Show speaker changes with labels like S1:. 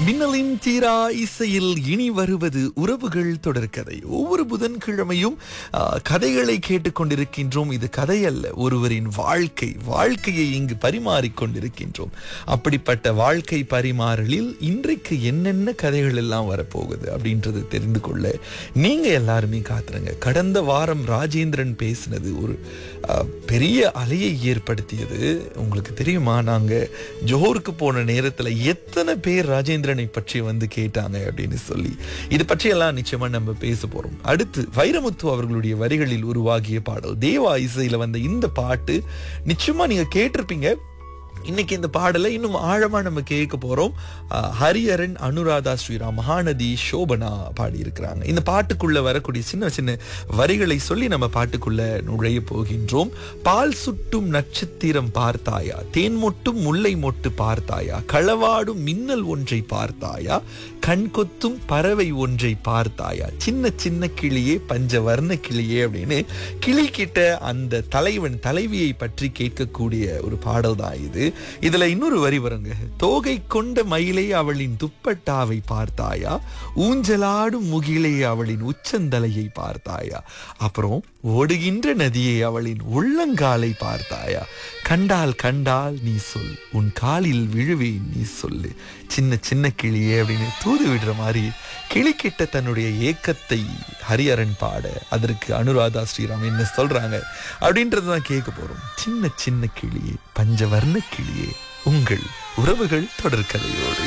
S1: மின்னலின் தீரா இசையில் இனி வருவது உறவுகள் தொடர்கதை ஒவ்வொரு புதன்கிழமையும் ஆ, கதைகளை கேட்டுக்கொண்டிருக்கின்றோம் இது கதை அல்ல ஒருவரின் வாழ்க்கை வாழ்க்கையை இங்கு பரிமாறிக் கொண்டிருக்கின்றோம் அப்படிப்பட்ட வாழ்க்கை பரிமாறலில் இன்றைக்கு என்னென்ன கதைகள் எல்லாம் வரப்போகுது அப்படின்றது தெரிந்து கொள்ள நீங்க எல்லாருமே காத்துருங்க கடந்த வாரம் ராஜேந்திரன் பேசினது ஒரு ஆ, பெரிய அலையை ஏற்படுத்தியது உங்களுக்கு தெரியுமா நாங்க ஜோஹருக்கு போன நேரத்துல எத்தனை பேர் ராஜேந்திரனை பற்றி வந்து கேட்டாங்க அப்படின்னு சொல்லி இது பற்றியெல்லாம் நிச்சயமா நம்ம பேச போறோம் அடுத்து வைரமுத்து அவர்களுடைய வரிகளில் உருவாகிய பாடல் தேவா இசையில வந்த இந்த பாட்டு நிச்சயமா நீங்க கேட்டிருப்பீங்க இன்னைக்கு இந்த பாடலை இன்னும் ஆழமா நம்ம கேட்க போறோம் அஹ், ஹரிஹரன் அனுராதா ஸ்ரீராம் மகாநதி சோபனா பாடி இருக்கிறாங்க இந்த பாட்டுக்குள்ள வரக்கூடிய சின்ன சின்ன வரிகளை சொல்லி நம்ம பாட்டுக்குள்ள நுழைய போகின்றோம் பால் சுட்டும் நட்சத்திரம் பார்த்தாயா தேன் மொட்டும் முல்லை மொட்டு பார்த்தாயா களவாடும் மின்னல் ஒன்றை பார்த்தாயா கண் கொத்தும் பறவை ஒன்றை பார்த்தாயா சின்ன சின்ன கிளியே பஞ்சவர்ண கிளியே அப்படின்னு கிளி கிட்ட அந்த தலைவன் தலைவியை பற்றி கேட்கக்கூடிய ஒரு பாடல் தான் இது இதுல இன்னொரு வரி வருங்க தோகை கொண்ட மயிலை அவளின் துப்பட்டாவை பார்த்தாயா ஊஞ்சலாடும் முகிலை அவளின் உச்சந்தலையை பார்த்தாயா அப்புறம் ஓடுகின்ற நதியை அவளின் உள்ளங்காலை பார்த்தாயா கண்டால் கண்டால் நீ சொல் உன் காலில் விழுவேன் நீ சொல்லு சின்ன சின்ன கிளியே அப்படின்னு தூது விடுற மாதிரி கிளிக்கிட்ட தன்னுடைய ஏக்கத்தை ஹரிஹரன் பாட அதற்கு அனுராதா ஸ்ரீராம் என்ன சொல்றாங்க அப்படின்றது தான் கேட்க போறோம் சின்ன சின்ன கிளியே பஞ்சவர்ண கிளியே உங்கள் உறவுகள் தொடர்கதையோடு